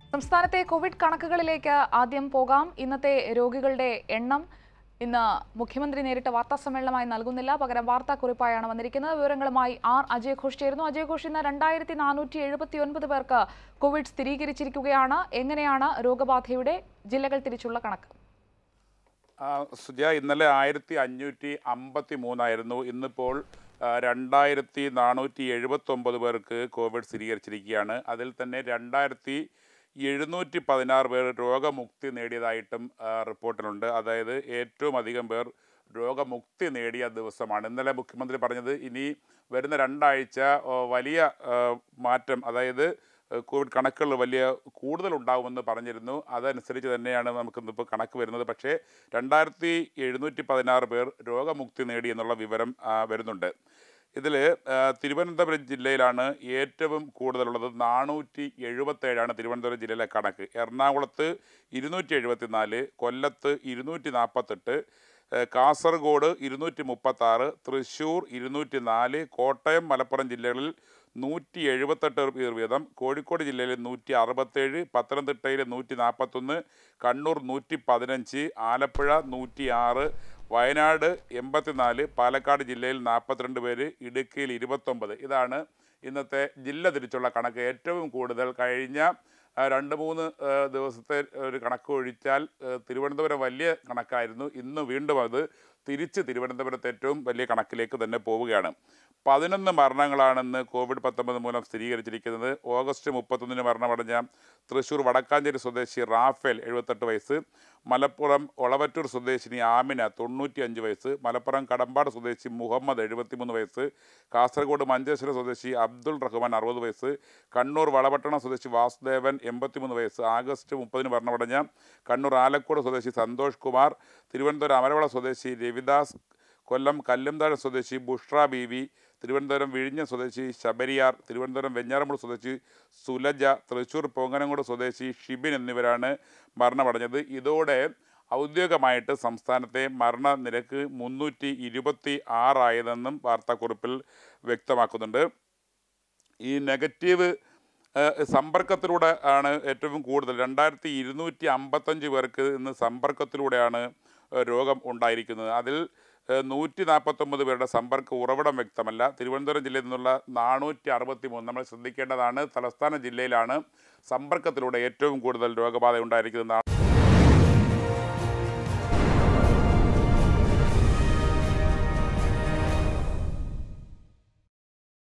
സംസ്ഥാനത്തെ കോവിഡ് കണക്കുകളിലേക്ക് ആദ്യം പോകാം ഇന്നത്തെ രോഗികളുടെ എണ്ണം ഇന്ന് മുഖ്യമന്ത്രി നേരിട്ട് വാർത്താ സമ്മേളനമായി നൽകുന്നില്ല പകരം വാർത്താ കുറിപ്പായാണ് വന്നിരിക്കുന്നത് വിവരങ്ങളുമായി ആർ അജയ് ഘോഷ് ചേരുന്നു അജയ് ഘോഷ് ഇന്ന് രണ്ടായിരത്തി നാനൂറ്റി എഴുപത്തി ഒൻപത് പേർക്ക് കോവിഡ് സ്ഥിരീകരിച്ചിരിക്കുകയാണ് എങ്ങനെയാണ് രോഗബാധയുടെ ജില്ലകൾ തിരിച്ചുള്ള കണക്ക് ആ, സുജയ ഇന്നലെ ആയിരത്തി അഞ്ഞൂറ്റി അമ്പത്തി മൂന്നായിരുന്നു ഇന്നിപ്പോൾ ആ, രണ്ടായിരത്തി നാനൂറ്റി എഴുപത്തൊമ്പത് പേർക്ക് കോവിഡ് സ്ഥിരീകരിച്ചിരിക്കുകയാണ് അതിൽ തന്നെ രണ്ടായിരത്തി എഴുന്നൂറ്റി പതിനാറ് പേർ രോഗമുക്തി നേടിയതായിട്ടും ആ, റിപ്പോർട്ടിലുണ്ട് അതായത് ഏറ്റവും അധികം പേർ രോഗമുക്തി നേടിയ ദിവസമാണ് ഇന്നലെ മുഖ്യമന്ത്രി പറഞ്ഞത് ഇനി വരുന്ന രണ്ടാഴ്ച ഓ, വലിയ ആ, മാറ്റം അതായത് ഏഹ് കോവിഡ് കണക്കുകൾ വലിയ കൂടുതലുണ്ടാകുമെന്ന് പറഞ്ഞിരുന്നു അതനുസരിച്ച് തന്നെയാണ് നമുക്ക് ഇപ്പോൾ കണക്ക് വരുന്നത് പക്ഷേ രണ്ടായിരത്തി എഴുന്നൂറ്റി പതിനാറ് പേർ രോഗമുക്തി നേടി എന്നുള്ള വിവരം ആ, വരുന്നുണ്ട് ഇതിൽ തിരുവനന്തപുരം ജില്ലയിലാണ് ഏറ്റവും കൂടുതലുള്ളത് നാനൂറ്റി എഴുപത്തേഴാണ് തിരുവനന്തപുരം ജില്ലയിലെ കണക്ക് എറണാകുളത്ത് ഇരുന്നൂറ്റി എഴുപത്തി നാല് കൊല്ലത്ത് ഇരുന്നൂറ്റി നാൽപ്പത്തെട്ട് ഏഹ് കാസർഗോഡ് ഇരുന്നൂറ്റി മുപ്പത്താറ് തൃശ്ശൂർ ഇരുന്നൂറ്റി നാല് കോട്ടയം മലപ്പുറം ജില്ലകളിൽ നൂറ്റി എഴുപത്തെട്ട് പേർ വീതം കോഴിക്കോട് ജില്ലയിൽ നൂറ്റി അറുപത്തേഴ് പത്തനംതിട്ടയിൽ നൂറ്റി നാൽപ്പത്തൊന്ന് കണ്ണൂർ നൂറ്റി പതിനഞ്ച് ആലപ്പുഴ നൂറ്റി ആറ് വയനാട് എൺപത്തിനാല് പാലക്കാട് ജില്ലയിൽ നാൽപ്പത്തിരണ്ട് പേര് ഇടുക്കിയിൽ ഇരുപത്തൊമ്പത് ഇതാണ് ഇന്നത്തെ ജില്ല തിരിച്ചുള്ള കണക്ക് ഏറ്റവും കൂടുതൽ കഴിഞ്ഞ ആ, രണ്ട് മൂന്ന് ആ, ദിവസത്തെ ഒരു കണക്ക് ഒഴിച്ചാൽ ആ, തിരുവനന്തപുരം വലിയ കണക്കായിരുന്നു ഇന്ന് വീണ്ടും അത് തിരിച്ച് തിരുവനന്തപുരത്ത് ഏറ്റവും വലിയ കണക്കിലേക്ക് തന്നെ പോവുകയാണ് പതിനൊന്ന് മരണങ്ങളാണെന്ന് കോവിഡ് പത്തൊമ്പത് മൂലം സ്ഥിരീകരിച്ചിരിക്കുന്നത് ഓഗസ്റ്റ് മുപ്പത്തൊന്നിന് മരണമടഞ്ഞ തൃശ്ശൂർ വടക്കാഞ്ചേരി സ്വദേശി റാഫേൽ എഴുപത്തെട്ട് വയസ്സ് മലപ്പുറം ഒളവറ്റൂർ സ്വദേശിനി ആമിന തൊണ്ണൂറ്റി അഞ്ച് വയസ്സ് മലപ്പുറം കടമ്പാട് സ്വദേശി മുഹമ്മദ് എഴുപത്തിമൂന്ന് വയസ്സ് കാസർഗോഡ് മഞ്ചേശ്വരം സ്വദേശി അബ്ദുൾ റഹ്മാൻ അറുപത് വയസ്സ് കണ്ണൂർ വളപട്ടണം സ്വദേശി വാസുദേവൻ എൺപത്തിമൂന്ന് വയസ്സ് ആഗസ്റ്റ് മുപ്പതിന് മരണമടഞ്ഞ കണ്ണൂർ ആലക്കോട് സ്വദേശി സന്തോഷ് കുമാർ തിരുവനന്തപുരം അമരവള സ്വദേശി രവിദാസ് കൊല്ലം കല്ലുംതാഴ സ്വദേശി ബുഷ്ര ബീവി തിരുവനന്തപുരം വിഴിഞ്ഞ സ്വദേശി ശബരിയാർ തിരുവനന്തപുരം വെഞ്ഞാറമൂട് സ്വദേശി സുലജ തൃശ്ശൂർ പൊങ്ങനംകോട് സ്വദേശി ഷിബിൻ എന്നിവരാണ് മരണമടഞ്ഞത് ഇതോടെ ഔദ്യോഗികമായിട്ട് സംസ്ഥാനത്തെ മരണനിരക്ക് മുന്നൂറ്റി ഇരുപത്തി ആറായതെന്നും വാർത്താക്കുറിപ്പിൽ വ്യക്തമാക്കുന്നുണ്ട് ഈ നെഗറ്റീവ് ഏഹ്, സമ്പർക്കത്തിലൂടെ ആണ് ഏറ്റവും കൂടുതൽ രണ്ടായിരത്തി ഇരുന്നൂറ്റി അമ്പത്തഞ്ച് പേർക്ക് ഇന്ന് സമ്പർക്കത്തിലൂടെയാണ് ഏഹ്, രോഗം ഉണ്ടായിരിക്കുന്നത് അതിൽ ഏഹ്, നൂറ്റി നാൽപ്പത്തൊമ്പത് പേരുടെ സമ്പർക്ക ഉറവിടം വ്യക്തമല്ല തിരുവനന്തപുരം ജില്ലയിൽ നിന്നുള്ള നാനൂറ്റി അറുപത്തി മൂന്ന് നമ്മൾ ശ്രദ്ധിക്കേണ്ടതാണ് തലസ്ഥാന ജില്ലയിലാണ് സമ്പർക്കത്തിലൂടെ ഏറ്റവും കൂടുതൽ രോഗബാധ ഉണ്ടായിരിക്കുന്നത്